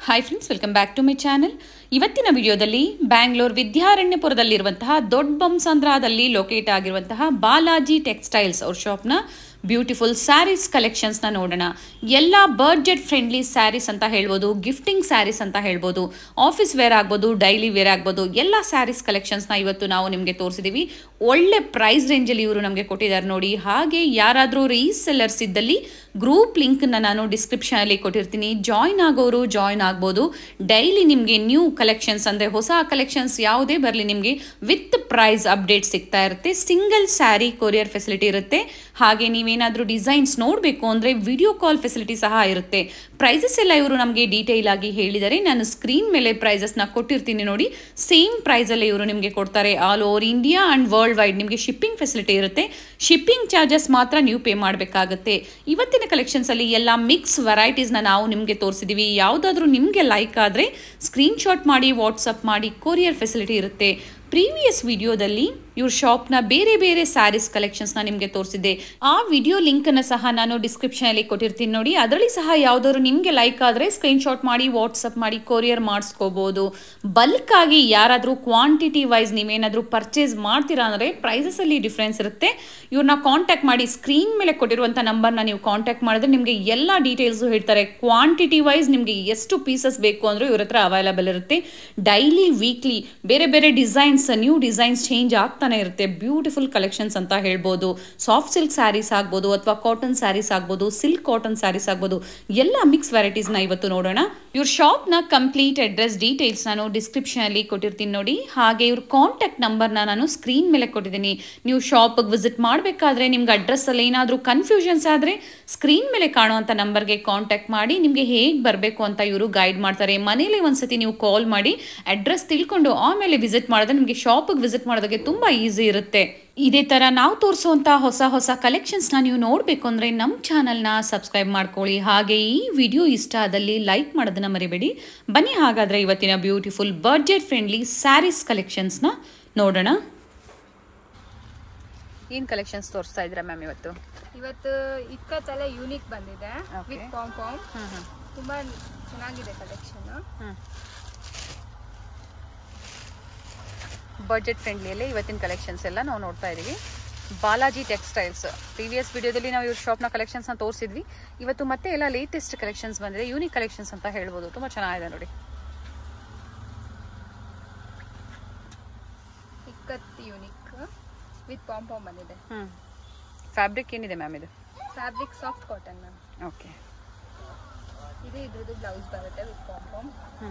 Hi friends welcome back to my channel ಇವತ್ತಿನ ವಿಡಿಯೋದಲ್ಲಿ ಬ್ಯಾಂಗ್ಳೂರ್ ವಿದ್ಯಾರಣ್ಯಪುರದಲ್ಲಿರುವಂತಹ ದೊಡ್ಡ ಬಂಸಂದ್ರದಲ್ಲಿ ಲೊಕೇಟ್ ಆಗಿರುವಂತಹ ಬಾಲಾಜಿ ಟೆಕ್ಸ್ಟೈಲ್ಸ್ ಅವ್ರ ಶಾಪ್ನ ಬ್ಯೂಟಿಫುಲ್ ಸ್ಯಾರೀಸ್ ಕಲೆಕ್ಷನ್ಸ್ನ ನೋಡೋಣ ಎಲ್ಲ ಬಡ್ಜೆಟ್ ಫ್ರೆಂಡ್ಲಿ ಸ್ಯಾರೀಸ್ ಅಂತ ಹೇಳ್ಬೋದು ಗಿಫ್ಟಿಂಗ್ ಸ್ಯಾರೀಸ್ ಅಂತ ಹೇಳ್ಬೋದು ಆಫೀಸ್ ವೇರ್ ಆಗ್ಬೋದು ಡೈಲಿ ವೇರ್ ಆಗ್ಬೋದು ಎಲ್ಲ ಸ್ಯಾರೀಸ್ ಕಲೆಕ್ಷನ್ಸ್ನ ಇವತ್ತು ನಾವು ನಿಮಗೆ ತೋರಿಸಿದ್ದೀವಿ ಒಳ್ಳೆ ಪ್ರೈಸ್ ರೇಂಜಲ್ಲಿ ಇವರು ನಮಗೆ ಕೊಟ್ಟಿದ್ದಾರೆ ನೋಡಿ ಹಾಗೆ ಯಾರಾದರೂ ರೀಸೆಲ್ಲರ್ಸ್ ಇದ್ದಲ್ಲಿ ಗ್ರೂಪ್ ಲಿಂಕ್ನ ನಾನು ಡಿಸ್ಕ್ರಿಪ್ಷನಲ್ಲಿ ಕೊಟ್ಟಿರ್ತೀನಿ ಜಾಯ್ನ್ ಆಗೋರು ಜಾಯ್ನ್ ಆಗ್ಬೋದು ಡೈಲಿ ನಿಮಗೆ ನ್ಯೂ ಕಲೆಕ್ಷನ್ಸ್ ಅಂದರೆ ಹೊಸ ಕಲೆಕ್ಷನ್ಸ್ ಯಾವುದೇ ಬರಲಿ ನಿಮಗೆ ವಿತ್ ಪ್ರೈಸ್ ಅಪ್ಡೇಟ್ ಸಿಗ್ತಾ ಇರುತ್ತೆ ಸಿಂಗಲ್ ಸ್ಯಾರಿ ಕೊರಿಯರ್ ಫೆಸಿಲಿಟಿ ಇರುತ್ತೆ ಹಾಗೆ ನೀವೇನಾದರೂ ಡಿಸೈನ್ಸ್ ನೋಡಬೇಕು ಅಂದರೆ ವಿಡಿಯೋ ಕಾಲ್ ಫೆಸಿಲಿಟಿ ಸಹ ಇರುತ್ತೆ ಪ್ರೈಸಸ್ ಎಲ್ಲ ಇವರು ನಮಗೆ ಡೀಟೇಲ್ ಆಗಿ ಹೇಳಿದ್ದಾರೆ ನಾನು ಸ್ಕ್ರೀನ್ ಮೇಲೆ ಪ್ರೈಸಸ್ನ ಕೊಟ್ಟಿರ್ತೀನಿ ನೋಡಿ ಸೇಮ್ ಪ್ರೈಸಲ್ಲೇ ಇವರು ನಿಮಗೆ ಕೊಡ್ತಾರೆ all over India and world wide ನಿಮಗೆ ಶಿಪ್ಪಿಂಗ್ ಫೆಸಿಲಿಟಿ ಇರುತ್ತೆ ಶಿಪ್ಪಿಂಗ್ ಚಾರ್ಜಸ್ ಮಾತ್ರ ನೀವು ಪೇ ಮಾಡಬೇಕಾಗುತ್ತೆ ಇವತ್ತಿನ ಕಲೆಕ್ಷನ್ಸಲ್ಲಿ ಎಲ್ಲ ಮಿಕ್ಸ್ ವೆರೈಟೀಸ್ನ ನಾವು ನಿಮಗೆ ತೋರಿಸಿದ್ದೀವಿ ಯಾವುದಾದ್ರೂ ನಿಮಗೆ ಲೈಕ್ ಆದರೆ ಸ್ಕ್ರೀನ್ಶಾಟ್ ಮಾಡಿ ವಾಟ್ಸಪ್ ಮಾಡಿ ಕೊರಿಯರ್ ಫೆಸಿಲಿಟಿ ಇರುತ್ತೆ ಪ್ರೀವಿಯಸ್ ವಿಡಿಯೋದಲ್ಲಿ ಇವ್ರ ಶಾಪ್ನ ಬೇರೆ ಬೇರೆ ಸ್ಯಾರೀಸ್ ಕಲೆಕ್ಷನ್ಸ್ನ ನಿಮಗೆ ತೋರಿಸಿದ್ದೆ ಆ ವಿಡಿಯೋ ಲಿಂಕನ್ನು ಸಹ ನಾನು ಡಿಸ್ಕ್ರಿಪ್ಷನಲ್ಲಿ ಕೊಟ್ಟಿರ್ತೀನಿ ನೋಡಿ ಅದರಲ್ಲಿ ಸಹ ಯಾವುದಾದ್ರು ನಿಮಗೆ ಲೈಕ್ ಆದರೆ ಸ್ಕ್ರೀನ್ಶಾಟ್ ಮಾಡಿ ವಾಟ್ಸಪ್ ಮಾಡಿ ಕೊರಿಯರ್ ಮಾಡಿಸ್ಕೋಬೋದು ಬಲ್ಕ್ ಆಗಿ ಯಾರಾದರೂ ಕ್ವಾಂಟಿಟಿ ವೈಸ್ ನೀವೇನಾದರೂ ಪರ್ಚೇಸ್ ಮಾಡ್ತೀರಾ ಅಂದರೆ ಪ್ರೈಸಸಲ್ಲಿ ಡಿಫ್ರೆನ್ಸ್ ಇರುತ್ತೆ ಇವ್ರನ್ನ ಕಾಂಟ್ಯಾಕ್ಟ್ ಮಾಡಿ ಸ್ಕ್ರೀನ್ ಮೇಲೆ ಕೊಟ್ಟಿರುವಂಥ ನಂಬರ್ನ ನೀವು ಕಾಂಟ್ಯಾಕ್ಟ್ ಮಾಡಿದ್ರೆ ನಿಮಗೆ ಎಲ್ಲ ಡೀಟೇಲ್ಸು ಹೇಳ್ತಾರೆ ಕ್ವಾಂಟಿಟಿ ವೈಸ್ ನಿಮಗೆ ಎಷ್ಟು ಪೀಸಸ್ ಬೇಕು ಅಂದರೂ ಇವ್ರ ಹತ್ರ ಅವೈಲಬಲ್ ಇರುತ್ತೆ ಡೈಲಿ ವೀಕ್ಲಿ ಬೇರೆ ಬೇರೆ ಡಿಸೈನ್ಸ್ ನ್ಯೂ ಡಿಸೈನ್ಸ್ ಚೇಂಜ್ ಆಗ್ತಾನೆ ಇರುತ್ತೆ ಬ್ಯೂಟಿಫುಲ್ ಕಲೆಕ್ಷನ್ಸ್ ಅಂತ ಹೇಳ್ಬೋದು ಸಾಫ್ಟ್ ಸಿಲ್ಕ್ ಸ್ಯಾರೀಸ್ ಆಗ್ಬೋದು ಅಥವಾ ಕಾಟನ್ ಸ್ಯಾರೀಸ್ ಆಗ್ಬೋದು ಸಿಲ್ಕ್ ಕಾಟನ್ ಸ್ಯಾರೀಸ್ ಆಗ್ಬೋದು ಎಲ್ಲ ಮಿಕ್ಸ್ ವೆರೈಟೀಸ್ನ ಇವತ್ತು ನೋಡೋಣ ಇವ್ರ ಶಾಪ್ನ ಕಂಪ್ಲೀಟ್ ಅಡ್ರೆಸ್ ಡೀಟೇಲ್ಸ್ ನಾನು ಡಿಸ್ಕ್ರಿಪ್ಷನಲ್ಲಿ ಕೊಟ್ಟಿರ್ತೀನಿ ನೋಡಿ ಹಾಗೆ ಇವ್ರ ಕಾಂಟ್ಯಾಕ್ಟ್ ನಂಬರ್ನ ನಾನು ಸ್ಕ್ರೀನ್ ಮೇಲೆ ಕೊಟ್ಟಿದ್ದೀನಿ ನೀವು ಶಾಪ್ಗೆ ವಿಸಿಟ್ ಮಾಡಬೇಕಾದ್ರೆ ನಿಮ್ಗೆ ಅಡ್ರೆಸ್ಸಲ್ಲಿ ಏನಾದರೂ ಕನ್ಫ್ಯೂಷನ್ಸ್ ಆದರೆ ಸ್ಕ್ರೀನ್ ಮೇಲೆ ಕಾಣುವಂಥ ನಂಬರ್ಗೆ ಕಾಂಟ್ಯಾಕ್ಟ್ ಮಾಡಿ ನಿಮಗೆ ಹೇಗೆ ಬರಬೇಕು ಅಂತ ಇವರು ಗೈಡ್ ಮಾಡ್ತಾರೆ ಮನೇಲಿ ಒಂದ್ಸತಿ ನೀವು ಕಾಲ್ ಮಾಡಿ ಅಡ್ರೆಸ್ ತಿಳ್ಕೊಂಡು ಆಮೇಲೆ ವಿಸಿಟ್ ಮಾಡಿದ್ರೆ ನಿಮಗೆ ಶಾಪಿಗೆ ವಿಸಿಟ್ ಮಾಡೋದಕ್ಕೆ ತುಂಬ ಈಸಿ ಇರುತ್ತೆ ಇದೇ ಥರ ನಾವು ತೋರಿಸುವಂಥ ಹೊಸ ಹೊಸ ಕಲೆಕ್ಷನ್ಸ್ನ ನೀವು ನೋಡಬೇಕು ಅಂದರೆ ನಮ್ಮ ಚಾನಲ್ನ ಸಬ್ಸ್ಕ್ರೈಬ್ ಮಾಡ್ಕೊಳ್ಳಿ ಹಾಗೆ ಈ ವಿಡಿಯೋ ಇಷ್ಟ ಆದಲ್ಲಿ ಲೈಕ್ ಮಾಡೋದನ್ನ ಮರಿಬೇಡಿ ಬನ್ನಿ ಹಾಗಾದರೆ ಇವತ್ತಿನ ಬ್ಯೂಟಿಫುಲ್ ಬಡ್ಜೆಟ್ ಫ್ರೆಂಡ್ಲಿ ಸ್ಯಾರೀಸ್ ಕಲೆಕ್ಷನ್ಸ್ನ ನೋಡೋಣ ಏನು ಕಲೆಕ್ಷನ್ಸ್ ತೋರಿಸ್ತಾ ಇದ್ದೀರಾ ಮ್ಯಾಮ್ ಇವತ್ತು ಇವತ್ತು ಇಕ್ಕತ್ತಲ್ಲೇ ಯೂನಿಕ್ ಬಂದಿದೆ Okay. ವಿತ್ ಪಾಮ್ ಪಾಮ್ ಹ್ಞೂ ಹ್ಞೂ ತುಂಬಾ ಚೆನ್ನಾಗಿದೆ ಕಲೆಕ್ಷನ್ ಹ್ಞೂ ಬಡ್ಜೆಟ್ ಫ್ರೆಂಡ್ಲಿಯಲ್ಲಿ ಇವತ್ತಿನ ಕಲೆಕ್ಷನ್ಸ್ ಎಲ್ಲ ನಾವು ನೋಡ್ತಾ ಇದ್ದೀವಿ ಬಾಲಾಜಿ ಟೆಕ್ಸ್ಟೈಲ್ಸ್ ಪ್ರೀವಿಯಸ್ ವಿಡಿಯೋದಲ್ಲಿ ನಾವು ಇವ್ರ ಶಾಪ್ನ ಕಲೆಕ್ಷನ್ಸ್ನ ತೋರಿಸಿದ್ವಿ ಇವತ್ತು ಮತ್ತೆ ಎಲ್ಲ ಲೇಟೆಸ್ಟ್ ಕಲೆಕ್ಷನ್ಸ್ ಬಂದಿದೆ ಯೂನಿಕ್ ಕಲೆಕ್ಷನ್ಸ್ ಅಂತ ಹೇಳ್ಬೋದು ತುಂಬ ಚೆನ್ನಾಗಿದೆ ನೋಡಿ ikat unique with pom pom ಬಂದಿದೆ ಹ್ಞೂ ಫ್ಯಾಬ್ರಿಕ್ ಏನಿದೆ ಮ್ಯಾಮ್ ಇದು fabric soft cotton ma'am okay ಇದು ಇದ್ರದ್ದು ಬ್ಲೌಸ್ ಬರುತ್ತೆ ವಿತ್ ಪಾಮ್ ಪಾಮ್ ಹ್ಞೂ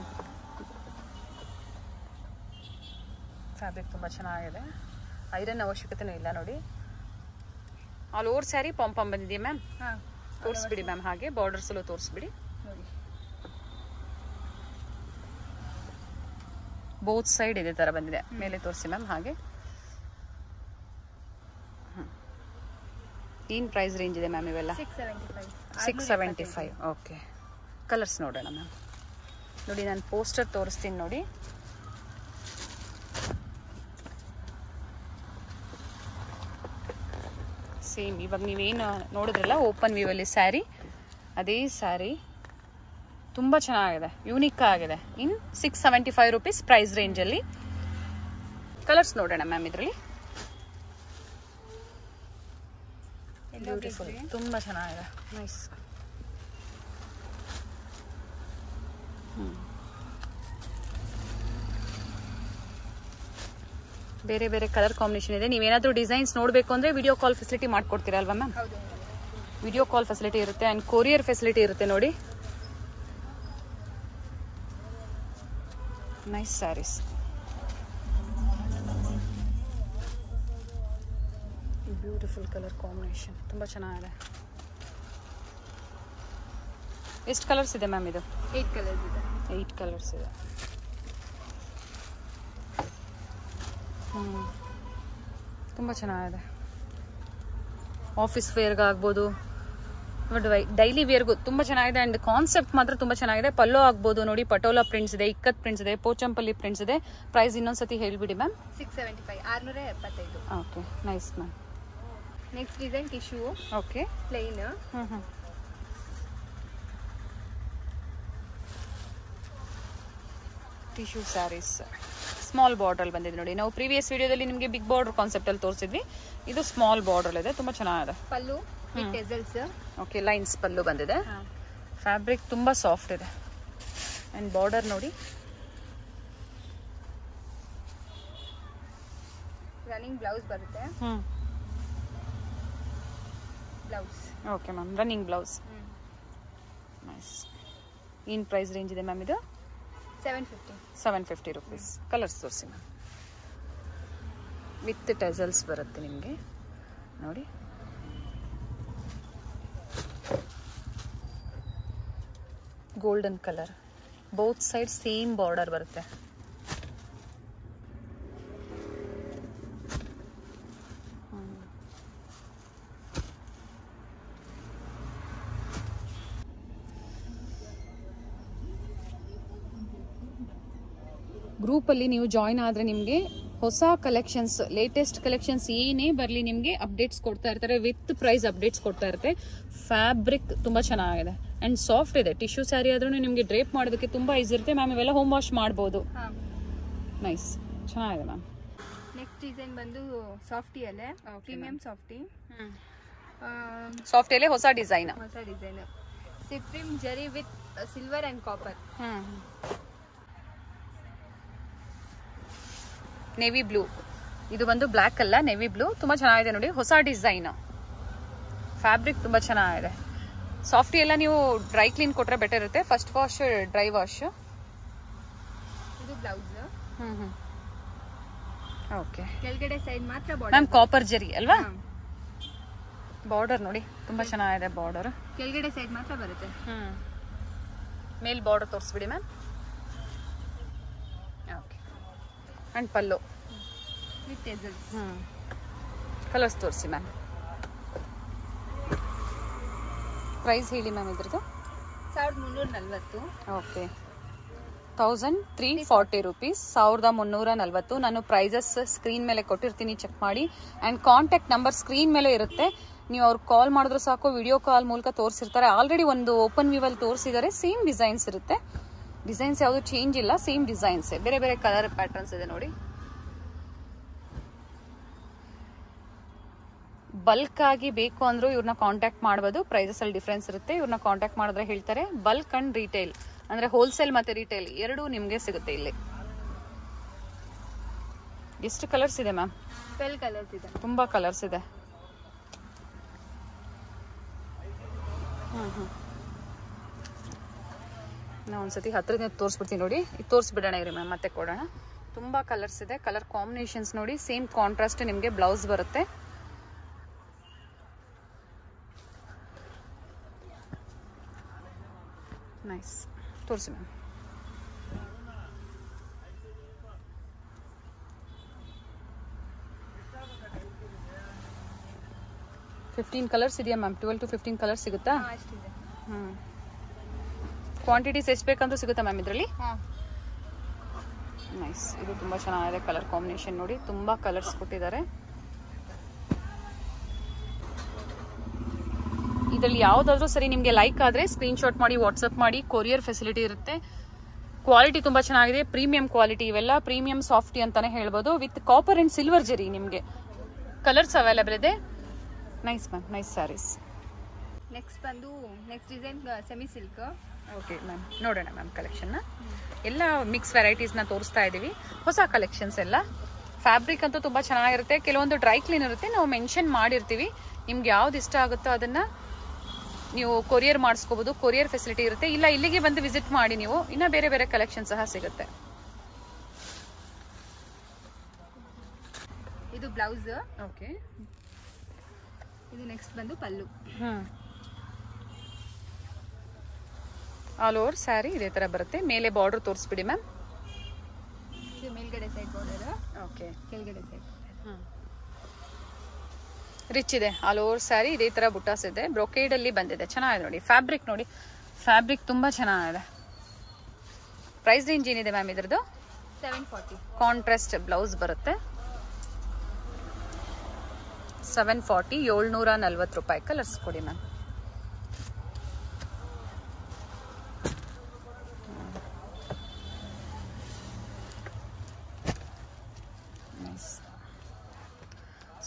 ಫ್ಯಾಬ್ರಿಕ್ ತುಂಬ ಚೆನ್ನಾಗಿದೆ ಐರನ್ ಅವಶ್ಯಕತೆನೂ ಇಲ್ಲ ನೋಡಿ ಆಲ್ ಓವರ್ ಸ್ಯಾರಿ ಪಾಂಪಾಮ್ ಬಂದಿದೆಯಾ ಮ್ಯಾಮ್ ಹಾ ತೋರಿಸ್ಬಿಡಿ ಮ್ಯಾಮ್ ಹಾಗೆ ಬಾರ್ಡರ್ಸಲ್ಲೂ ತೋರಿಸ್ಬಿಡಿ ನೋಡಿ ಬೋತ್ ಸೈಡ್ ಇದೇ ಥರ ಬಂದಿದೆ ಮೇಲೆ ತೋರಿಸಿ ಮ್ಯಾಮ್ ಹಾಗೆ ಏನು ಪ್ರೈಸ್ ರೇಂಜ್ ಇದೆ ಮ್ಯಾಮ್ ಇವೆಲ್ಲ six seventy five six seventy five okay colours ನೋಡೋಣ ಮ್ಯಾಮ್ ನೋಡಿ ನಾನು ಪೋಸ್ಟರ್ ತೋರಿಸ್ತೀನಿ ನೋಡಿ ಸೇಮ್ ಇವಾಗ ನೀವೇನು ನೋಡಿದ್ರಲ್ಲ ಓಪನ್ ವ್ಯೂವಲ್ಲಿ ಸ್ಯಾರಿ ಅದೇ ಸ್ಯಾರಿ ತುಂಬ ಚೆನ್ನಾಗಿದೆ ಯೂನಿಕ್ ಆಗಿದೆ in six seventy five rupees price ರೇಂಜಲ್ಲಿ ಕಲರ್ಸ್ ನೋಡೋಣ ಮ್ಯಾಮ್ ಇದರಲ್ಲಿ ಬ್ಯೂಟಿಫುಲ್ ತುಂಬ ಚೆನ್ನಾಗಿದೆ ನೈಸ್ ಬೇರೆ ಬೇರೆ ಕಲರ್ ಕಾಂಬಿನೇಷನ್ ಇದೆ ನೀವೇನಾದರೂ ಡಿಸೈನ್ಸ್ ನೋಡಬೇಕು ಅಂದರೆ ವಿಡಿಯೋ ಕಾಲ್ ಫೆಸಿಲಿಟಿ ಮಾಡ್ಕೊಡ್ತೀರಲ್ವಾ ಮ್ಯಾಮ್ ಹೌದು ವಿಡಿಯೋ ಕಾಲ್ ಫೆಸಿಲಿಟಿ ಇರುತ್ತೆ ಆ್ಯಂಡ್ ಕೊರಿಯರ್ ಫೆಸಿಲಿಟಿ ಇರುತ್ತೆ ನೋಡಿ nice saris beautiful colour combination ತುಂಬ ಚೆನ್ನಾಗಿದೆ ಎಷ್ಟು ಕಲರ್ಸ್ ಇದೆ ಮ್ಯಾಮ್ ಇದು ಏಟ್ ಕಲರ್ಸ್ ಇದೆ ಏಯ್ಟ್ ಕಲರ್ಸ್ ಇದೆ ಹ್ಞೂ ತುಂಬ ಚೆನ್ನಾಗಿದೆ ಆಫೀಸ್ ವೇರ್ಗಾಗ್ಬೋದು ಡೈಲಿ ವೇರ್ಗೂ ತುಂಬ ಚೆನ್ನಾಗಿದೆ ಆ್ಯಂಡ್ ಕಾನ್ಸೆಪ್ಟ್ ಮಾತ್ರ ತುಂಬ ಚೆನ್ನಾಗಿದೆ ಪಲ್ಲೋ ಆಗ್ಬೋದು ನೋಡಿ ಪಟೋಲಾ ಪ್ರಿಂಟ್ಸ್ ಇದೆ ಇಕ್ಕತ್ ಪ್ರಿಂಟ್ಸ್ ಇದೆ ಪೋಚಂಪಲ್ಲಿ ಪ್ರಿಂಟ್ಸ್ ಇದೆ ಪ್ರೈಸ್ ಇನ್ನೊಂದ್ಸತಿ ಹೇಳ್ಬಿಡಿ ಮ್ಯಾಮ್ ಸಿಕ್ಸ್ ಸೆವೆಂಟಿ ಫೈವ್ ಆರ್ನೂರ ಎಪ್ಪತ್ತೈದು okay nice ma'am next design tissue okay plain ಹ್ಞೂ ಹ್ಞೂ ಟಿಶ್ಯೂ ಸ್ಯಾರೀಸ್ ಸ್ಮಾಲ್ ಬಾರ್ಡ್ರಲ್ಲಿ ಬಂದಿದೆ ನೋಡಿ ನಾವು ಪ್ರೀವಿಯಸ್ ವಿಡಿಯೋದಲ್ಲಿ ನಿಮಗೆ ಬಿಗ್ ಬಾರ್ಡರ್ ಕಾನ್ಸೆಪ್ಟಲ್ಲಿ ತೋರಿಸಿದ್ವಿ ಇದು ಸ್ಮಾಲ್ ಬಾರ್ಡರ್ ಇದೆ ತುಂಬ ಚೆನ್ನಾಗಿದೆ pallu with tassels okay lines pallu ಬಂದಿದೆ ಫ್ಯಾಬ್ರಿಕ್ ತುಂಬ ಸಾಫ್ಟ್ ಇದೆ ಆ್ಯಂಡ್ ಬಾರ್ಡರ್ ನೋಡಿ ರನ್ನಿಂಗ್ ಬ್ಲೌಸ್ ಬರುತ್ತೆ ಹ್ಞೂ blouse okay ma'am running blouse nice ಏನು ಪ್ರೈಸ್ ರೇಂಜ್ ಇದೆ ಮ್ಯಾಮ್ ಇದು seven fifty seven fifty rupees colours ತೋರಿಸಿ ಮ್ಯಾಮ್ ವಿತ್ ಟೆಸಲ್ಸ್ ಬರುತ್ತೆ ನಿಮಗೆ ನೋಡಿ golden colour both side same border ಬರುತ್ತೆ ಗ್ರೂಪಲ್ಲಿ ನೀವು ಜಾಯ್ನ್ ಆದರೆ ನಿಮಗೆ ಹೊಸ ಕಲೆಕ್ಷನ್ಸ್ ಲೇಟೆಸ್ಟ್ ಕಲೆಕ್ಷನ್ಸ್ ಏನೇ ಬರಲಿ ನಿಮಗೆ ಅಪ್ಡೇಟ್ಸ್ ಕೊಡ್ತಾ ಇರ್ತಾರೆ ವಿತ್ ಪ್ರೈಸ್ ಅಪ್ಡೇಟ್ಸ್ ಕೊಡ್ತಾ ಇರುತ್ತೆ ಫ್ಯಾಬ್ರಿಕ್ ತುಂಬ ಚೆನ್ನಾಗಿದೆ ಆ್ಯಂಡ್ ಸಾಫ್ಟ್ ಇದೆ ಟಿಶ್ಯೂ ಸ್ಯಾರಿ ಆದ್ರೂ ನಿಮಗೆ ಡ್ರೇಪ್ ಮಾಡೋದಕ್ಕೆ ತುಂಬ ಈಸಿ ಇರುತ್ತೆ ಮ್ಯಾಮ್ ಇವೆಲ್ಲ ಹೋಮ್ ವಾಶ್ ಮಾಡ್ಬೋದು ಹಾಂ ನೈಸ್ ಚೆನ್ನಾಗಿದೆ ಮ್ಯಾಮ್ ನೆಕ್ಸ್ಟ್ ಡಿಸೈನ್ ಬಂದು ಸಾಫ್ಟಿಯಲ್ಲೇ ಪ್ರೀಮಿಯಂ ಸಾಫ್ಟಿ ಸಾಫ್ಟಲ್ಲೇ ಹೊಸ ಡಿಸೈನ್ ಹೊಸ ಡಿಸೈನ್ ಸಿಪ್ರಿಮ್ zari with silver and copper navy blue ಇದು ಬಂದು ಬ್ಲ್ಯಾಕ್ ಅಲ್ಲ ನೇವಿ ಬ್ಲೂ ತುಂಬ ಚೆನ್ನಾಗಿದೆ ನೋಡಿ ಹೊಸ ಡಿಸೈನ್ ಫ್ಯಾಬ್ರಿಕ್ ತುಂಬ ಚೆನ್ನಾಗಿದೆ ಸಾಫ್ಟಿ ಎಲ್ಲ ನೀವು ಡ್ರೈ ಕ್ಲೀನ್ ಕೊಟ್ಟರೆ ಬೆಟರ್ ಇರುತ್ತೆ ಫಸ್ಟ್ ವಾಶ್ ಡ್ರೈ ವಾಶ್ ಇದು ಬ್ಲೌಸ್ ಹ್ಞೂ ಹ್ಞೂ ಓಕೆ ಕೆಳಗಡೆ ಸೈಡ್ ಮಾತ್ರ ಮ್ಯಾಮ್ ಬಾರ್ಡರ್ ಕಾಪರ್ ಜರಿ ಅಲ್ವಾ ಬಾರ್ಡರ್ ನೋಡಿ ತುಂಬ ಚೆನ್ನಾಗಿದೆ ಬಾರ್ಡರ್ ಕೆಳಗಡೆ ಸೈಡ್ ಮಾತ್ರ ಬರುತ್ತೆ ಹ್ಞೂ ಮೇಲ್ ಬಾರ್ಡರ್ ತೋರಿಸ್ಬಿಡಿ ma'am okay and pallu with tassels ಹ್ಞೂ ಕಲರ್ಸ್ ತೋರಿಸಿ ಮ್ಯಾಮ್ ಪ್ರೈಸ್ ಹೇಳಿ ಮ್ಯಾಮ್ ಇದ್ರದ್ದು ಸಾವಿರದ ಮುನ್ನೂರ ನಲ್ವತ್ತು okay thousand three forty rupees ಸಾವಿರದ ಮುನ್ನೂರ ನಲ್ವತ್ತು ನಾನು ಪ್ರೈಸಸ್ ಸ್ಕ್ರೀನ್ ಮೇಲೆ ಕೊಟ್ಟಿರ್ತೀನಿ ಚೆಕ್ ಮಾಡಿ ಆ್ಯಂಡ್ ಕಾಂಟ್ಯಾಕ್ಟ್ ನಂಬರ್ ಸ್ಕ್ರೀನ್ ಮೇಲೆ ಇರುತ್ತೆ ನೀವು ಅವ್ರಿಗೆ ಕಾಲ್ ಮಾಡಿದ್ರು ಸಾಕು ವಿಡಿಯೋ ಕಾಲ್ ಮೂಲಕ ತೋರಿಸಿರ್ತಾರೆ ಆಲ್ರೆಡಿ ಒಂದು ಓಪನ್ ವ್ಯೂವಲ್ಲಿ ತೋರಿಸಿದ್ದಾರೆ ಸೇಮ್ ಡಿಸೈನ್ಸ್ ಇರುತ್ತೆ ಡಿಸೈನ್ಸ್ ಯಾವುದು ಚೇಂಜ್ ಇಲ್ಲ ಸೇಮ್ ಡಿಸೈನ್ಸ್ ಬೇರೆ ಬೇರೆ ಕಲರ್ ಪ್ಯಾಟರ್ನ್ಸ್ ಇದೆ ನೋಡಿ ಬಲ್ಕ್ ಆಗಿ ಬೇಕು ಅಂದ್ರೂ ಇವ್ರನ್ನ ಕಾಂಟ್ಯಾಕ್ಟ್ ಮಾಡ್ಬೋದು ಪ್ರೈಸಸ್ ಅಲ್ಲಿ ಡಿಫ್ರೆನ್ಸ್ ಇರುತ್ತೆ ಇವ್ರನ್ನ ಕಾಂಟ್ಯಾಕ್ಟ್ ಮಾಡಿದ್ರೆ ಹೇಳ್ತಾರೆ ಬಲ್ಕ್ ಅಂಡ್ ರಿಟೇಲ್ ಅಂದ್ರೆ ಹೋಲ್ಸೇಲ್ ಮತ್ತೆ ರಿಟೇಲ್ ಎರಡೂ ನಿಮಗೆ ಸಿಗುತ್ತೆ ಇಲ್ಲಿ ಎಷ್ಟು ಕಲರ್ಸ್ ಇದೆ ಮ್ಯಾಮ್ ಟ್ವೆಲ್ ಕಲರ್ಸ್ ಇದೆ ತುಂಬಾ ಕಲರ್ಸ್ ಇದೆ ನಾ ಒಂದ್ಸತಿ ಹತ್ರದಿಂದ ತೋರಿಸ್ಬಿಡ್ತೀನಿ ನೋಡಿ ಇದು ತೋರಿಸ್ಬಿಡೋಣ ಇರಿ ಮ್ಯಾಮ್ ಮತ್ತೆ ಕೊಡೋಣ ತುಂಬಾ ಕಲರ್ಸ್ ಇದೆ ಕಲರ್ ಕಾಂಬಿನೇಷನ್ಸ್ ನೋಡಿ ಸೇಮ್ ಕಾಂಟ್ರಾಸ್ಟ್ ನಿಮಗೆ ಬ್ಲೌಸ್ ಬರುತ್ತೆ ನೈಸ್ ತೋರಿಸಿ ಮ್ಯಾಮ್ ಫಿಫ್ಟೀನ್ ಕಲರ್ಸ್ ಇದೆಯಾ ma'am twelve to fifteen colours ಸಿಗುತ್ತಾ ಹಾಂ ಅಷ್ಟಿದೆ ಹ್ಞೂ ಕ್ವಾಂಟಿಟೀಸ್ ಎಷ್ಟು ಬೇಕಂತ ಸಿಗುತ್ತಾ ಮ್ಯಾಮ್ ಇದರಲ್ಲಿ ಹಾಂ ನೈಸ್ ಇದು ತುಂಬ ಚೆನ್ನಾಗಿದೆ ಕಲರ್ ಕಾಂಬಿನೇಷನ್ ನೋಡಿ ತುಂಬ ಕಲರ್ಸ್ ಕೊಟ್ಟಿದ್ದಾರೆ ಇದರಲ್ಲಿ ಯಾವುದಾದ್ರೂ ಸರಿ ನಿಮಗೆ ಲೈಕ್ ಆದರೆ ಸ್ಕ್ರೀನ್ಶಾಟ್ ಮಾಡಿ ವಾಟ್ಸಪ್ ಮಾಡಿ ಕೊರಿಯರ್ ಫೆಸಿಲಿಟಿ ಇರುತ್ತೆ ಕ್ವಾಲಿಟಿ ತುಂಬ ಚೆನ್ನಾಗಿದೆ ಪ್ರೀಮಿಯಂ ಕ್ವಾಲಿಟಿ ಇವೆಲ್ಲ ಪ್ರೀಮಿಯಂ ಸಾಫ್ಟಿ ಅಂತಾನೆ ಹೇಳ್ಬೋದು with copper and silver zari ನಿಮಗೆ ಕಲರ್ಸ್ ಅವೈಲೇಬಲ್ ಇದೆ nice ma'am nice saris next ಬಂದು next design semi silk okay ma'am ನೋಡೋಣ ಮ್ಯಾಮ್ ಕಲೆಕ್ಷನ್ನ ಎಲ್ಲ ಮಿಕ್ಸ್ ವೆರೈಟೀಸ್ನ ತೋರಿಸ್ತಾ ಇದ್ದೀವಿ ಹೊಸ ಕಲೆಕ್ಷನ್ಸ್ ಎಲ್ಲ ಫ್ಯಾಬ್ರಿಕ್ ಅಂತೂ ತುಂಬ ಚೆನ್ನಾಗಿರುತ್ತೆ ಕೆಲವೊಂದು ಡ್ರೈ ಕ್ಲೀನ್ ಇರುತ್ತೆ ನಾವು ಮೆನ್ಷನ್ ಮಾಡಿರ್ತೀವಿ ನಿಮ್ಗೆ ಯಾವ್ದು ಇಷ್ಟ ಆಗುತ್ತೋ ಅದನ್ನು ನೀವು ಕೊರಿಯರ್ ಮಾಡಿಸ್ಕೋಬೋದು ಕೊರಿಯರ್ ಫೆಸಿಲಿಟಿ ಇರುತ್ತೆ ಇಲ್ಲ ಇಲ್ಲಿಗೆ ಬಂದು ವಿಸಿಟ್ ಮಾಡಿ ನೀವು ಇನ್ನು ಬೇರೆ ಬೇರೆ ಕಲೆಕ್ಷನ್ ಸಹ ಸಿಗುತ್ತೆ ಇದು ಬ್ಲೌಸ್ ಓಕೆ ಇದು ನೆಕ್ಸ್ಟ್ ಬಂದು ಪಲ್ಲು ಹ್ಞೂ ಆಲ್ ಓವರ್ ಸ್ಯಾರಿ ಇದೇ ಥರ ಬರುತ್ತೆ ಮೇಲೆ ಬಾರ್ಡ್ರ್ ತೋರಿಸ್ಬಿಡಿ ಮ್ಯಾಮ್ ಇದು ಮೇಲ್ಗಡೆ ಸೈಡ್ ಬಾರ್ಡರ್ ಓಕೆ ಕೆಳಗಡೆ ಸೈಡ್ ರಿಚ್ ಇದೆ ಆಲ್ ಓವರ್ ಸ್ಯಾರಿ ಇದೇ ತರ ಬುಟ್ಟಾಸ್ ಇದೆ ಬ್ರೊಕೇಡ್ ಅಲ್ಲಿ ಬಂದಿದೆ ಚೆನ್ನಾಗಿದೆ ನೋಡಿ ಫ್ಯಾಬ್ರಿಕ್ ನೋಡಿ ಫ್ಯಾಬ್ರಿಕ್ ತುಂಬಾ ಚೆನ್ನಾಗಿದೆ ಪ್ರೈಸ್ ರೇಂಜ್ ಏನಿದೆ ಮ್ಯಾಮ್ ಇದ್ರದ್ದು ಸೆವೆನ್ ಫಾರ್ಟಿ ಕಾಂಟ್ರಾಸ್ಟ್ ಬ್ಲೌಸ್ ಬರುತ್ತೆ ಸೆವೆನ್ ಫಾರ್ಟಿ ಏಳ್ನೂರ ನಲ್ವತ್ತು ರೂಪಾಯಿ ಕಲರ್ಸ್ ಕೊಡಿ ಮ್ಯಾಮ್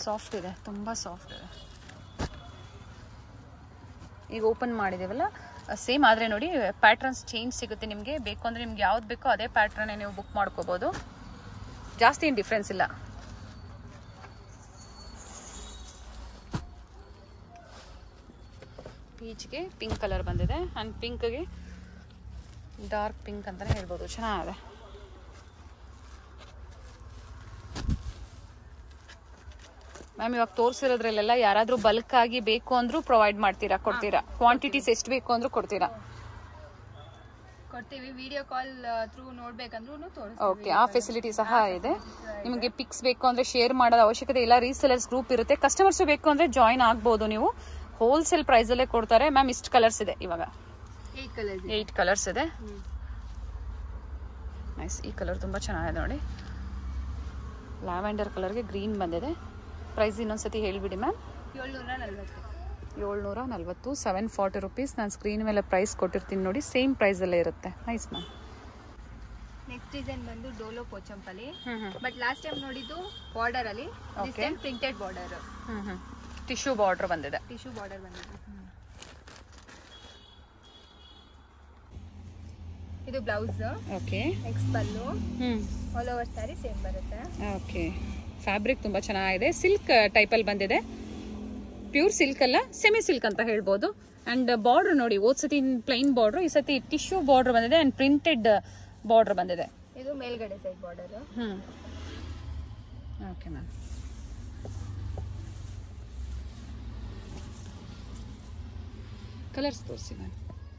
ಸಾಫ್ಟ್ ಇದೆ ತುಂಬ ಸಾಫ್ಟ್ ಇದೆ ಈಗ ಓಪನ್ ಮಾಡಿದ್ದೀವಲ್ಲ ಸೇಮ್ ಆದರೆ ನೋಡಿ ಪ್ಯಾಟ್ರನ್ಸ್ ಚೇಂಜ್ ಸಿಗುತ್ತೆ ನಿಮಗೆ ಬೇಕು ಅಂದರೆ ನಿಮ್ಗೆ ಯಾವ್ದು ಬೇಕೋ ಅದೇ ಪ್ಯಾಟ್ರನ್ನೇ ನೀವು ಬುಕ್ ಮಾಡ್ಕೋಬೋದು ಜಾಸ್ತಿ ಏನು ಡಿಫ್ರೆನ್ಸ್ ಇಲ್ಲ ಪೀಚ್ಗೆ ಪಿಂಕ್ ಕಲರ್ ಬಂದಿದೆ ಆ್ಯಂಡ್ ಪಿಂಕ್ಗೆ ಡಾರ್ಕ್ ಪಿಂಕ್ ಅಂತಲೇ ಹೇಳ್ಬೋದು ಚೆನ್ನಾಗಿದೆ ಮ್ಯಾಮ್ ಇವಾಗ ತೋರಿಸಿರೋದ್ರಲ್ಲೆಲ್ಲ ಯಾರಾದರೂ ಬಲ್ಕ್ ಆಗಿ ಬೇಕು ಅಂದ್ರೂ ಪ್ರೊವೈಡ್ ಮಾಡ್ತೀರಾ ಕೊಡ್ತೀರಾ ಕ್ವಾಂಟಿಟೀಸ್ ಎಷ್ಟು ಬೇಕು ಅಂದ್ರೂ ಕೊಡ್ತೀರಾ ಕೊಡ್ತೀವಿ ವಿಡಿಯೋ ಕಾಲ್ ಥ್ರೂ ನೋಡ್ಬೇಕಂದ್ರೂ ಓಕೆ ಆ ಫೆಸಿಲಿಟಿ ಸಹ ಇದೆ ನಿಮಗೆ ಪಿಕ್ಸ್ ಬೇಕು ಅಂದ್ರೆ ಶೇರ್ ಮಾಡೋದು ಅವಶ್ಯಕತೆ ಇಲ್ಲ ರೀಸೆಲರ್ಸ್ ಗ್ರೂಪ್ ಇರುತ್ತೆ ಕಸ್ಟಮರ್ಸ್ ಬೇಕು ಅಂದ್ರೆ ಜಾಯಿನ್ ಆಗ್ಬೋದು ನೀವು ಹೋಲ್ಸೇಲ್ ಪ್ರೈಸ್ ಅಲ್ಲೇ ಕೊಡ್ತಾರೆ ಮ್ಯಾಮ್ ಇಷ್ಟು ಕಲರ್ಸ್ ಇದೆ ಇವಾಗ ಏಟ್ ಕಲರ್ಸ್ ಏಯ್ಟ್ ಕಲರ್ಸ್ ಇದೆ ನೈಸ್ ಈ ಕಲರ್ ತುಂಬ ಚೆನ್ನಾಗಿದೆ ನೋಡಿ ಲ್ಯಾವೆಂಡರ್ ಕಲರ್ಗೆ ಗ್ರೀನ್ ಬಂದಿದೆ ಪ್ರೈಸ್ ಇನ್ನೊಂದ್ಸತಿ ಹೇಳ್ಬಿಡಿ ಮ್ಯಾಮ್ ಏಳ್ನೂರ ನಲ್ವತ್ತು ಏಳ್ನೂರ ನಲ್ವತ್ತು ಸೆವೆನ್ ಫಾರ್ಟಿ ರುಪೀಸ್ ನಾನು ಸ್ಕ್ರೀನ್ ಮೇಲೆ ಪ್ರೈಸ್ ಕೊಟ್ಟಿರ್ತೀನಿ ನೋಡಿ ಸೇಮ್ ಪ್ರೈಸಲ್ಲೇ ಇರುತ್ತೆ ನೈಸ್ ಮ್ಯಾಮ್ ನೆಕ್ಸ್ಟ್ ಡಿಸೈನ್ ಬಂದು ಡೋಲೋ ಪೋಚಂಪಲ್ಲಿ ಹ್ಞೂ ಹ್ಞೂ ಬಟ್ ಲಾಸ್ಟ್ ಟೈಮ್ ನೋಡಿದ್ದು ಬಾರ್ಡರ್ ಅಲ್ಲಿ Okay. ಟೈಮ್ ಪ್ರಿಂಟೆಡ್ ಬಾರ್ಡರ್ ಹ್ಞೂ ಹ್ಞೂ ಟಿಶ್ಯೂ ಬಾರ್ಡ್ರ್ ಬಂದಿದೆ ಟಿಶ್ಯೂ ಬಾರ್ಡರ್ ಬಂದಿದೆ ಇದು ಬ್ಲೌಸ್ ಓಕೆ ನೆಕ್ಸ್ಟ್ ಪಲ್ಲು ಹ್ಞೂ ಆಲ್ ಓವರ್ ಸ್ಯಾರಿ ಸೇಮ್ ಬರುತ್ತೆ ಓಕೆ ಫ್ಯಾಬ್ರಿಕ್ ತುಂಬ ಚೆನ್ನಾಗಿದೆ ಸಿಲ್ಕ್ ಟೈಪಲ್ಲಿ ಬಂದಿದೆ ಪ್ಯೂರ್ ಸಿಲ್ಕ್ ಅಲ್ಲ ಸೆಮಿ ಸಿಲ್ಕ್ ಅಂತ ಹೇಳ್ಬೋದು ಆ್ಯಂಡ್ ಬಾರ್ಡ್ರ್ ನೋಡಿ ಓದ್ ಸತಿ ಪ್ಲೈನ್ ಬಾರ್ಡ್ರು ಈ ಸತಿ ಟಿಶ್ಯೂ ಬಾರ್ಡ್ರ್ ಬಂದಿದೆ ಆ್ಯಂಡ್ ಪ್ರಿಂಟೆಡ್ ಬಾರ್ಡ್ರ್ ಬಂದಿದೆ ಇದು ಮೇಲ್ಗಡೆ ಸೈಡ್ ಬಾರ್ಡರ್ ಹ್ಞೂ ಓಕೆ ಮ್ಯಾಮ್ ಕಲರ್ಸ್ ತೋರಿಸಿ ಮ್ಯಾಮ್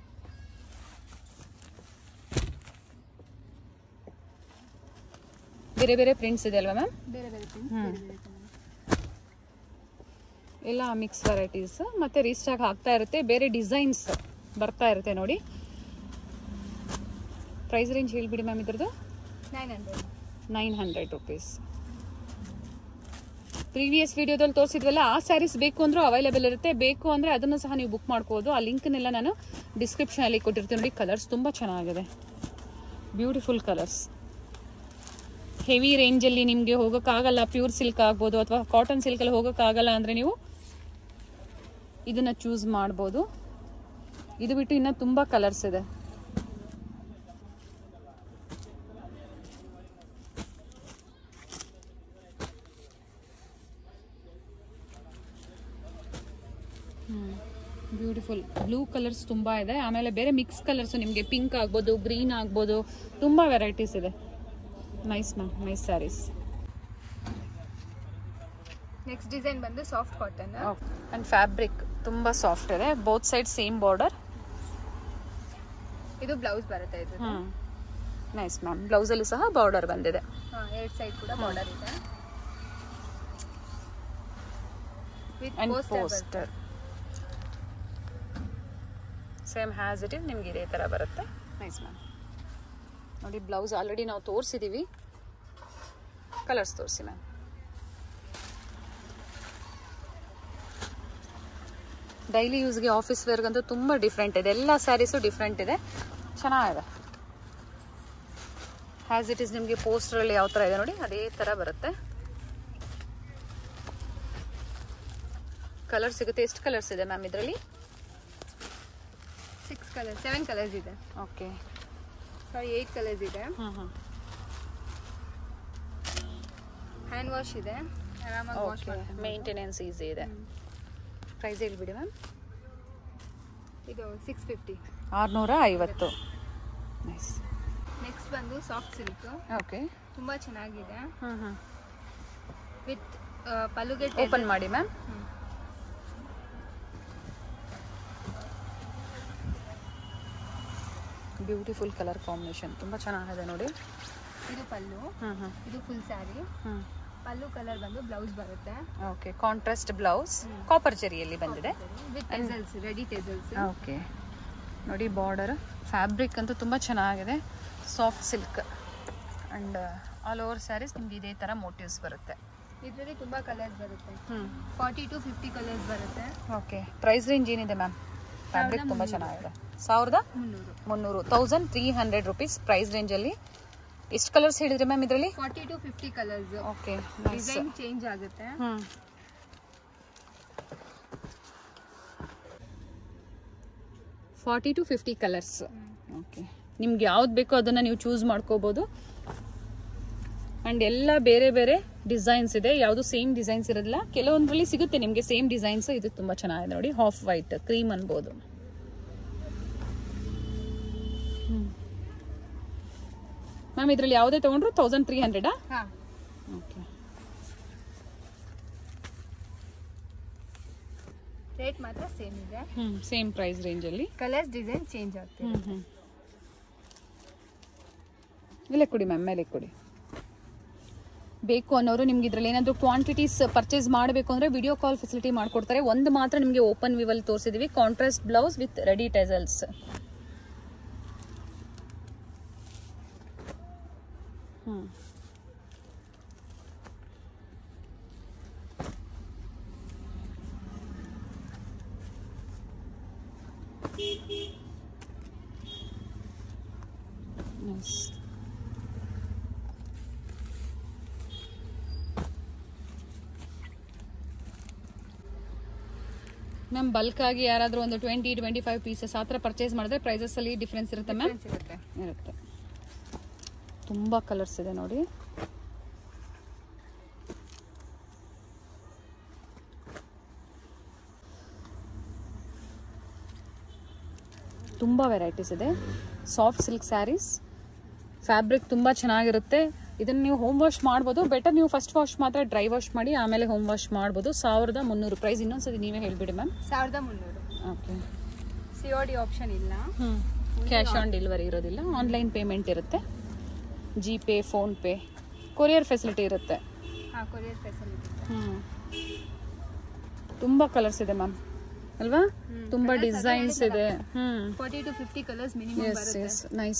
ಬೇರೆ ಬೇರೆ ಪ್ರಿಂಟ್ಸ್ ಇದೆ ಅಲ್ವಾ ಮ್ಯಾಮ್ ಬೇರೆ ಬೇರೆ print, ಹ್ಮ್. ಬೇರೆ ಬೇರೆ colour. ಎಲ್ಲ ಮಿಕ್ಸ್ ವೆರೈಟೀಸ್ ಮತ್ತೆ ರೀಸ್ಟಾಕ್ ಆಗ್ತಾ ಇರುತ್ತೆ ಬೇರೆ ಡಿಸೈನ್ಸ್ ಬರ್ತಾ ಇರುತ್ತೆ ನೋಡಿ ಪ್ರೈಸ್ ರೇಂಜ್ ಹೇಳ್ಬಿಡಿ ಮ್ಯಾಮ್ ಇದ್ರದ್ದು nine hundred nine hundred rupees previous ವಿಡಿಯೋದಲ್ಲಿ ತೋರಿಸಿದ್ವಲ್ಲ ಆ ಸ್ಯಾರೀಸ್ ಬೇಕು ಅಂದ್ರೂ ಅವೈಲೇಬಲ್ ಇರುತ್ತೆ ಬೇಕು ಅಂದರೆ ಅದನ್ನು ಸಹ ನೀವು ಬುಕ್ ಮಾಡ್ಕೋಬೋದು ಆ ಲಿಂಕ್ನೆಲ್ಲ ನಾನು ಡಿಸ್ಕ್ರಿಪ್ಷನಲ್ಲಿ ಕೊಟ್ಟಿರ್ತೀನಿ ನೋಡಿ ಕಲರ್ಸ್ ತುಂಬ ಚೆನ್ನಾಗಿದೆ ಬ್ಯೂಟಿಫುಲ್ ಕಲರ್ಸ್ ಹೆವಿ ರೇಂಜಲ್ಲಿ ನಿಮಗೆ ಹೋಗೋಕ್ಕಾಗಲ್ಲ ಪ್ಯೂರ್ ಸಿಲ್ಕ್ ಆಗ್ಬೋದು ಅಥವಾ ಕಾಟನ್ ಸಿಲ್ಕಲ್ಲಿ ಹೋಗೋಕ್ಕಾಗಲ್ಲ ಅಂದರೆ ನೀವು ಇದನ್ನು ಚೂಸ್ ಮಾಡ್ಬೋದು ಇದು ಬಿಟ್ಟು ಇನ್ನೂ ತುಂಬ ಕಲರ್ಸ್ ಇದೆ ಬ್ಯೂಟಿಫುಲ್ ಬ್ಲೂ ಕಲರ್ಸ್ ತುಂಬ ಇದೆ ಆಮೇಲೆ ಬೇರೆ ಮಿಕ್ಸ್ ಕಲರ್ಸ್ ನಿಮಗೆ ಪಿಂಕ್ ಆಗ್ಬೋದು ಗ್ರೀನ್ ಆಗ್ಬೋದು ತುಂಬ ವೆರೈಟೀಸ್ ಇದೆ nice ma'am nice saris next design ಬಂದು ಸಾಫ್ಟ್ ಕಾಟನ್ ಆ್ಯಂಡ್ ಫ್ಯಾಬ್ರಿಕ್ ತುಂಬ ಸಾಫ್ಟ್ ಇದೆ ಬೋತ್ ಸೈಡ್ ಸೇಮ್ ಬಾರ್ಡರ್ ಇದು ಬ್ಲೌಸ್ ಬರುತ್ತೆ ಇದು ಹ್ಞೂ ನೈಸ್ ಮ್ಯಾಮ್ ಬ್ಲೌಸಲ್ಲಿ ಸಹ ಬಾರ್ಡರ್ ಬಂದಿದೆ ಹಾ ಎರಡು ಸೈಡ್ ಕೂಡ ಬಾರ್ಡರ್ ಇದೆ with and poster poster same has it is ನಿಮ್ಗೆ ಇದೇ ಥರ ಬರುತ್ತೆ ನೈಸ್ ಮ್ಯಾಮ್ ನೋಡಿ ಬ್ಲೌಸ್ ಆಲ್ರೆಡಿ ನಾವು ತೋರಿಸಿದ್ದೀವಿ ಕಲರ್ಸ್ ತೋರಿಸಿ ಮ್ಯಾಮ್ ಡೈಲಿ ಯೂಸ್ಗೆ ಆಫೀಸ್ ವೇರ್ಗಂತೂ ತುಂಬ ಡಿಫ್ರೆಂಟ್ ಇದೆ ಎಲ್ಲ ಸ್ಯಾರೀಸು ಡಿಫ್ರೆಂಟ್ ಇದೆ ಚೆನ್ನಾಗಿದೆ ಹ್ಯಾಸ್ ಇಟ್ ಇಸ್ ನಿಮಗೆ ಪೋಸ್ಟರಲ್ಲಿ ಯಾವ ಥರ ಇದೆ ನೋಡಿ ಅದೇ ಥರ ಬರುತ್ತೆ ಕಲರ್ ಸಿಗುತ್ತೆ ಎಷ್ಟು ಕಲರ್ಸ್ ಇದೆ ಮ್ಯಾಮ್ ಇದರಲ್ಲಿ ಸಿಕ್ಸ್ ಕಲರ್ ಸೆವೆನ್ ಕಲರ್ಸ್ ಇದೆ ಓಕೆ ಸಾರಿ ಏಯ್ಟ್ ಕಲರ್ಸ್ ಇದೆ ಹ್ಞೂ ಹ್ಞೂ ಹ್ಯಾಂಡ್ ವಾಶ್ ಇದೆ ಆರಾಮಾಗಿ ವಾಶ್ ಓಕೆ ಮಾಡ್ಕೊಂಡು ಮೇಂಟೆನೆನ್ಸ್ ಈಸಿ ಇದೆ ಪ್ರೈಸ್ ಹೇಳ್ಬಿಡಿ ಮ್ಯಾಮ್ ಇದು ಸಿಕ್ಸ್ ಫಿಫ್ಟಿ ಆರುನೂರ ಐವತ್ತು ನೈಸ್ ನೆಕ್ಸ್ಟ್ ಬಂದು ಸಾಫ್ಟ್ ಸಿಲ್ಕ್ ಓಕೆ ತುಂಬ ಚೆನ್ನಾಗಿದೆ ಹ್ಞೂ ಹ್ಞೂ ವಿತ್ ಪಲ್ಲುಗೆ ಓಪನ್ ಮಾಡಿ ma'am hmm. Beautiful colour combination ತುಂಬ ಚೆನ್ನಾಗಿದೆ ನೋಡಿ ಇದು ಪಲ್ಲು ಹ್ಞೂ ಹ್ಞೂ ಇದು ಫುಲ್ ಸ್ಯಾರಿ ಹ್ಞೂ ಪಲ್ಲು ಕಲರ್ ಬಂದು ಬ್ಲೌಸ್ ಬರುತ್ತೆ ಓಕೆ ಕಾಂಟ್ರಾಸ್ಟ್ ಬ್ಲೌಸ್ ಕಾಪರ್ ಜರಿಯಲ್ಲಿ ಬಂದಿದೆ with tassels ready tassels okay ನೋಡಿ ಬಾರ್ಡರ್ ಫ್ಯಾಬ್ರಿಕ್ ಅಂತೂ ತುಂಬ ಚೆನ್ನಾಗಿದೆ soft silk and all over saris ನಿಮ್ಗೆ ಇದೇ ಥರ ಮೋಟಿವ್ಸ್ ಬರುತ್ತೆ ಇದರಲ್ಲಿ ತುಂಬ ಕಲರ್ಸ್ ಬರುತ್ತೆ ಹ್ಞೂ ಫಾರ್ಟಿ ಟು ಫಿಫ್ಟಿ ಕಲರ್ಸ್ ಬರುತ್ತೆ ಓಕೆ ಪ್ರೈಸ್ ರೇಂಜ್ ಏನಿದೆ ಮ್ಯಾಮ್ ಫ್ಯಾಬ್ರಿಕ್ ತುಂಬ ಚೆನ್ನಾಗಿದೆ ಸಾವಿರದ ಮುನ್ನೂರು ಮುನ್ನೂರು thousand three hundred rupees price ರೇಂಜಲ್ಲಿ ಎಷ್ಟು ಕಲರ್ಸ್ ಹೇಳಿದ್ರಿ ಮ್ಯಾಮ್ ಇದರಲ್ಲಿ forty to fifty colours okay design change ಆಗುತ್ತೆ ಹ್ಞೂ forty to fifty colours okay ನಿಮ್ಗೆ ಯಾವ್ದು ಬೇಕೋ ಅದನ್ನು ನೀವು ಚೂಸ್ ಮಾಡ್ಕೋಬೋದು ಆ್ಯಂಡ್ ಎಲ್ಲ ಬೇರೆ ಬೇರೆ ಡಿಸೈನ್ಸ್ ಇದೆ ಯಾವುದು ಸೇಮ್ ಡಿಸೈನ್ಸ್ ಇರೋದಿಲ್ಲ ಕೆಲವೊಂದರಲ್ಲಿ ಸಿಗುತ್ತೆ ನಿಮಗೆ ಸೇಮ್ ಡಿಸೈನ್ಸ್ ಇದು ತುಂಬ ಚೆನ್ನಾಗಿದೆ ನೋಡಿ ಹಾಫ್ ವೈಟ್ ಕ್ರೀಮ್ ಅನ್ಬೋದು ಮ್ಯಾಮ್ ಇದರಲ್ಲಿ ಯಾವುದೇ ತೊಗೊಂಡ್ರು ತೌಸಂಡ್ ತ್ರೀ ಹಂಡ್ರೆಡಾ ಹಾ ಓಕೆ ರೇಟ್ ಮಾತ್ರ ಸೇಮ್ ಇದೆ ಹ್ಞೂ ಸೇಮ್ ಪ್ರೈಸ್ ರೇಂಜಲ್ಲಿ ಕಲರ್ಸ್ ಡಿಸೈನ್ ಚೇಂಜ್ ಆಗ್ತದೆ ಹ್ಞೂ ಹ್ಞೂ ಇಲ್ಲೇ ಕೊಡಿ ಮ್ಯಾಮ್ ಮೇಲೆ ಕೊಡಿ ಬೇಕು ಅನ್ನೋರು ನಿಮ್ಗೆ ಇದ್ರಲ್ಲಿ ಏನಾದರೂ ಕ್ವಾಂಟಿಟೀಸ್ ಪರ್ಚೇಸ್ ಮಾಡಬೇಕು ಅಂದರೆ ವಿಡಿಯೋ ಕಾಲ್ ಫೆಸಿಲಿಟಿ ಮಾಡ್ಕೊಡ್ತಾರೆ ಒಂದು ಮಾತ್ರ ನಿಮಗೆ ಓಪನ್ ವಿವಲ್ ತೋರಿಸಿದೀವಿ contrast blouse with ready tassels ಹ್ಞೂ ನೈಸ್ ಮ್ಯಾಮ್ ಬಲ್ಕ್ ಆಗಿ ಯಾರಾದರೂ ಒಂದು ಟ್ವೆಂಟಿ ಟ್ವೆಂಟಿ ಫೈವ್ ಪೀಸಸ್ ಆ ಥರ ಪರ್ಚೇಸ್ ಮಾಡಿದ್ರೆ ಪ್ರೈಸಸ್ ಅಲ್ಲಿ ಡಿಫ್ರೆನ್ಸ್ ಇರುತ್ತೆ ಮ್ಯಾಮ್ Difference ಇರುತ್ತೆ ಇರುತ್ತೆ ತುಂಬ ಕಲರ್ಸ್ ಇದೆ ನೋಡಿ ತುಂಬ ವೆರೈಟೀಸ್ ಇದೆ ಸಾಫ್ಟ್ ಸಿಲ್ಕ್ ಸ್ಯಾರೀಸ್ ಫ್ಯಾಬ್ರಿಕ್ ತುಂಬ ಚೆನ್ನಾಗಿರುತ್ತೆ ಇದನ್ನು ನೀವು ಹೋಮ್ ವಾಶ್ ಮಾಡ್ಬೋದು ಬೆಟರ್ ನೀವು ಫಸ್ಟ್ ವಾಶ್ ಮಾತ್ರ ಡ್ರೈ ವಾಶ್ ಮಾಡಿ ಆಮೇಲೆ ಹೋಮ್ ವಾಶ್ ಮಾಡ್ಬೋದು ಸಾವಿರದ ಮುನ್ನೂರು ಪ್ರೈಸ್ ಇನ್ನೊಂದ್ಸತಿ ನೀವೇ ಹೇಳಿಬಿಡಿ ಮ್ಯಾಮ್ ಸಾವಿರದ ಮುನ್ನೂರು okay C O D option ಇಲ್ಲ ಹ್ಞೂ ಕ್ಯಾಶ್ ಆನ್ ಡೆಲಿವರಿ ಇರೋದಿಲ್ಲ ಆನ್ಲೈನ್ ಪೇಮೆಂಟ್ ಇರುತ್ತೆ G pay PhonePe courier facility ಇರುತ್ತೆ ಹಾ ಕೊರಿಯರ್ ಫೆಸಿಲಿಟಿ ಹ್ಞೂ ತುಂಬ ಕಲರ್ಸ್ ಇದೆ ಮ್ಯಾಮ್ ಅಲ್ವಾ ಹ್ಮ್. ತುಂಬ Colours ಅದೇ ಡಿಸೈನ್ಸ್ ಇದೆ ಹೇಳಿದ್ನಲ್ಲ. ಹ್ಞೂ forty to fifty colours minimum ಎಸ್ ಬರುತ್ತೆ ಎಸ್ ನೈಸ್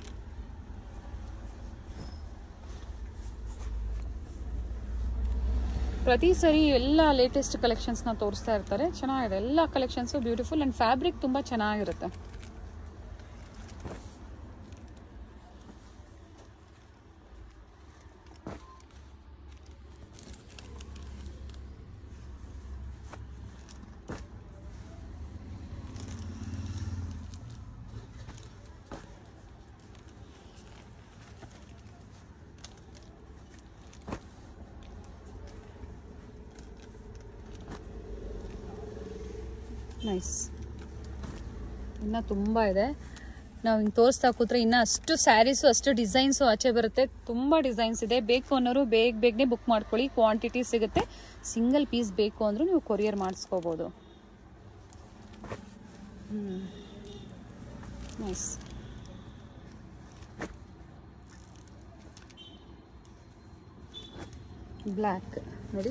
ಪ್ರತಿ ಸರಿ ಎಲ್ಲ ಲೇಟೆಸ್ಟ್ ಕಲೆಕ್ಷನ್ಸ್ನ ತೋರಿಸ್ತಾ ಇರ್ತಾರೆ ಚೆನ್ನಾಗಿದೆ ಎಲ್ಲ ಕಲೆಕ್ಷನ್ಸು ಬ್ಯೂಟಿಫುಲ್ ಆ್ಯಂಡ್ ಫ್ಯಾಬ್ರಿಕ್ ತುಂಬ ಚೆನ್ನಾಗಿರುತ್ತೆ ನೈಸ್ ಇನ್ನು ತುಂಬ ಇದೆ ನಾವು ಹಿಂಗೆ ತೋರಿಸ್ತಾ ಕೂತ್ರೆ ಇನ್ನು ಅಷ್ಟು ಸ್ಯಾರೀಸು ಅಷ್ಟು ಡಿಸೈನ್ಸು ಆಚೆ ಬರುತ್ತೆ ತುಂಬ ಡಿಸೈನ್ಸ್ ಇದೆ ಬೇಕು ಅನ್ನೋರು ಬೇಗ ಬೇಗನೆ ಬುಕ್ ಮಾಡ್ಕೊಳ್ಳಿ ಕ್ವಾಂಟಿಟಿ ಸಿಗುತ್ತೆ ಸಿಂಗಲ್ ಪೀಸ್ ಬೇಕು ಅಂದರೂ ನೀವು ಕೊರಿಯರ್ ಮಾಡಿಸ್ಕೋಬೋದು ಹ್ಞೂ ನೈಸ್ ಬ್ಲ್ಯಾಕ್ ನೋಡಿ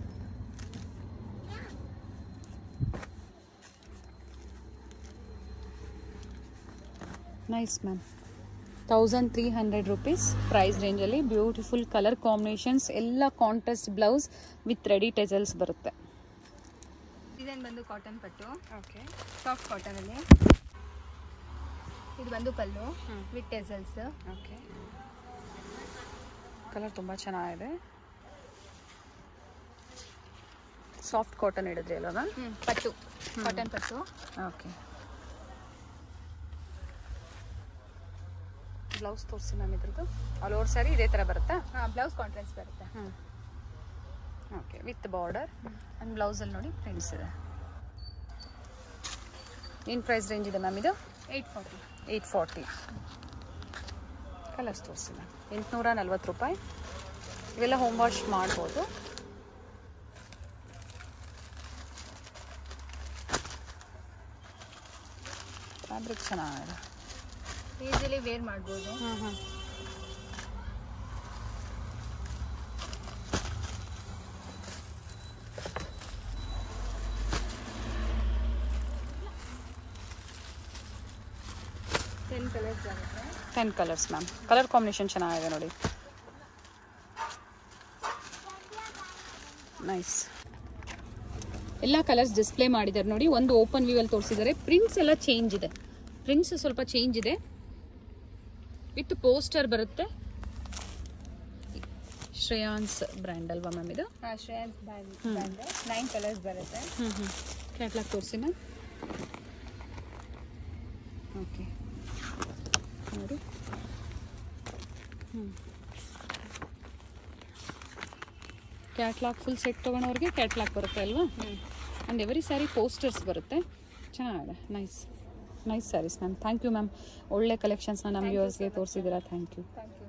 nice ma'am thousand three hundred rupees price ರೇಂಜಲ್ಲಿ ಬ್ಯೂಟಿಫುಲ್ ಕಲರ್ ಕಾಂಬಿನೇಷನ್ಸ್ ಎಲ್ಲ contrast blouse with ready tassels ಬರುತ್ತೆ ಡಿಸೈನ್ ಬಂದು ಕಾಟನ್ ಪಟ್ಟು ಓಕೆ ಸಾಫ್ಟ್ ಕಾಟನ್ ಅಲ್ಲಿ ಇದು ಬಂದು pallu hmm. With tassels okay colour ತುಂಬ ಚೆನ್ನಾಗಿದೆ ಸಾಫ್ಟ್ ಕಾಟನ್ ಹಿಡಿದ್ರಿ ಅಲ್ವಾ ಮ್ಯಾಮ್ ಹ್ಮ್ ಪಟ್ಟು ಕಾಟನ್ ಪಟ್ಟು ಓಕೆ ಬ್ಲೌಸ್ ತೋರಿಸಿ ಮ್ಯಾಮ್ ಇದ್ರದ್ದು ಆಲ್ ಓವರ್ ಸ್ಯಾರಿ ಇದೇ ಥರ ಬರುತ್ತಾ ಹಾ ಬ್ಲೌಸ್ ಕಾಂಟ್ರಾಸ್ಟ್ ಬರುತ್ತೆ ಹ್ಞೂ ಓಕೆ ವಿತ್ ಬಾರ್ಡರ್ ಆ್ಯಂಡ್ ಬ್ಲೌಸಲ್ಲಿ ನೋಡಿ ಪ್ರಿಂಟ್ಸ್ ಇದೆ ಏನು ಪ್ರೈಸ್ ರೇಂಜ್ ಇದೆ ಮ್ಯಾಮ್ ಇದು eight forty eight forty colours ತೋರಿಸಿ ಮ್ಯಾಮ್ ಎಂಟುನೂರ ನಲ್ವತ್ತು ರೂಪಾಯಿ ಇವೆಲ್ಲ ಹೋಮ್ ವಾಶ್ ಮಾಡ್ಬೋದು ಫ್ಯಾಬ್ರಿಕ್ ಚೆನ್ನಾಗಿದೆ ಈಸಿಲಿ ವೇರ್ ಮಾಡ್ಬೋದು ಹ್ಞೂ ಹ್ಞೂ ಟೆನ್ ಕಲರ್ಸ್ ಬರುತ್ತೆ ten colours ma'am colour combination ಚೆನ್ನಾಗಿದೆ ನೋಡಿ ನೈಸ್ ಎಲ್ಲ ಕಲರ್ಸ್ ಡಿಸ್ಪ್ಲೇ ಮಾಡಿದ್ದಾರೆ ನೋಡಿ ಒಂದು ಓಪನ್ ವ್ಯೂ ಅಲ್ಲಿ ತೋರಿಸಿದ್ದಾರೆ ಪ್ರಿಂಟ್ಸ್ ಎಲ್ಲ ಚೇಂಜ್ ಇದೆ ಪ್ರಿಂಟ್ಸ್ ಸ್ವಲ್ಪ ಚೇಂಜ್ ಇದೆ ವಿತ್ ಪೋಸ್ಟರ್ ಬರುತ್ತೆ ಶ್ರೇಯಾನ್ಸ್ ಬ್ರ್ಯಾಂಡ್ ಅಲ್ವಾ ಮ್ಯಾಮ್ ಇದು ಹಾಂ Shreyans band band nine colours ಬರುತ್ತೆ ಹ್ಞೂ ಹ್ಞೂ ಕ್ಯಾಟ್ಲಾಗ್ ತೋರಿಸಿ ಮ್ಯಾಮ್ ಓಕೆ ನೋಡಿ ಹ್ಞೂ ಕ್ಯಾಟ್ಲಾಗ್ ಫುಲ್ ಸೆಟ್ ತೊಗೊಳೋರಿಗೆ ಕ್ಯಾಟ್ಲಾಗ್ ಬರುತ್ತೆ ಅಲ್ವಾ ಆ್ಯಂಡ್ ಎವರಿ ಸ್ಯಾರಿ ಪೋಸ್ಟರ್ಸ್ ಬರುತ್ತೆ ಚೆನ್ನಾಗಿದೆ nice nice saris ma'am thank you ma'am ಒಳ್ಳೆ ಕಲೆಕ್ಷನ್ಸ್ನ ನಮ್ಮ ವ್ಯೂವರ್ಸ್ಗೆ ತೋರಿಸಿದ್ದೀರಾ ಥ್ಯಾಂಕ್ ಯು ಥ್ಯಾಂಕ್ ಯು